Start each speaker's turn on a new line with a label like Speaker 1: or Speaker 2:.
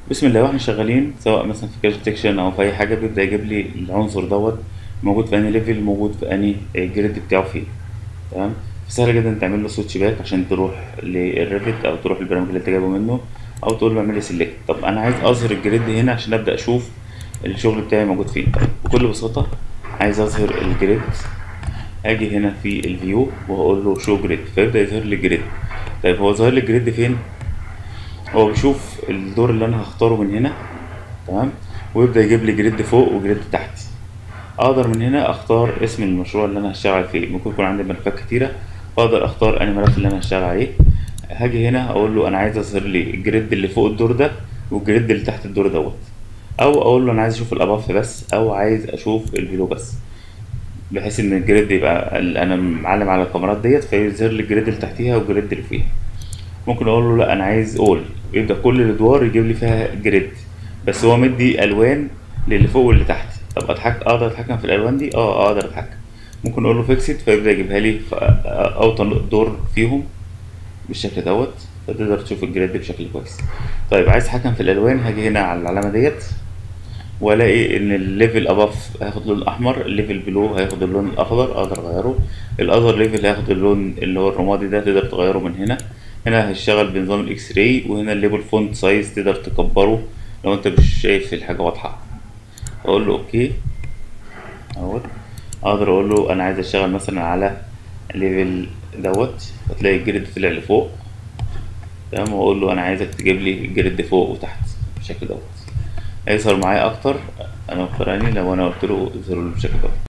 Speaker 1: بسم الله واحنا شغالين سواء مثلا في كاش ديتكشن او في اي حاجه بيبدا يجيب لي العنصر دوت موجود في انهي ليفل موجود في انهي جريد بتاعه فين تمام سهل جدا تعمل له سويتش باك عشان تروح للريفت او تروح للبرنامج اللي انت جايبه منه او تقول له اعمل لي سيلكت طب انا عايز اظهر الجريد هنا عشان ابدا اشوف الشغل بتاعي موجود فين طيب بكل بساطه عايز اظهر الجريد اجي هنا في الفيو وهقول له شو جريد فيبدا يظهر لي جريد طيب هو ظاهر لي الجريد فين هو بيشوف الدور اللي انا هختاره من هنا تمام ويبدا يجيب لي جريد فوق وجريد تحت اقدر من هنا اختار اسم المشروع اللي انا هشتغل فيه ممكن يكون عندي ملفات كتيره واقدر اختار انهي ملف اللي انا هشتغل عليه هاجي هنا اقول له انا عايز اظهر لي الجريد اللي فوق الدور ده والجريد اللي تحت الدور دوت او اقول له انا عايز اشوف الاباف بس او عايز اشوف الفيلو بس بحيث ان الجريد يبقى ال- انا معلم على الكاميرات ديت فيظهر لي الجريد اللي تحتيها والجريد اللي فوقيها ممكن اقول له لا انا عايز اول يبدا كل الادوار يجيب لي فيها جريد بس هو مدي الوان للي فوق واللي تحت طب اتحك اقدر اتحكم في الالوان دي اه اقدر اتحكم ممكن اقول له فيكسد فيبدا يجيبها لي في اوطن دور فيهم بالشكل دوت فتقدر تشوف الجريد بشكل كويس طيب عايز اتحكم في الالوان هاجي هنا على العلامه ديت والاقي ان الليفل اباف هياخد اللون الاحمر الليفل بلو هياخد اللون الاخضر اقدر اغيره الاذر ليفل هياخد اللون اللي هو الرمادي ده تقدر تغيره من هنا هنا هيشتغل بنظام الاكس راي وهنا الليبل فونت سايز تقدر تكبره لو انت مش شايف الحاجه واضحه اقول له اوكي اهوت اقدر اقول له انا عايز اشتغل مثلا على ليفل دوت هتلاقي الجريد طلع لفوق تمام واقول له انا عايزك تجيب لي الجريد فوق وتحت بالشكل دوت هيظهر معايا اكتر انا مقتنعني لو انا قلت له اظهر له بالشكل دوت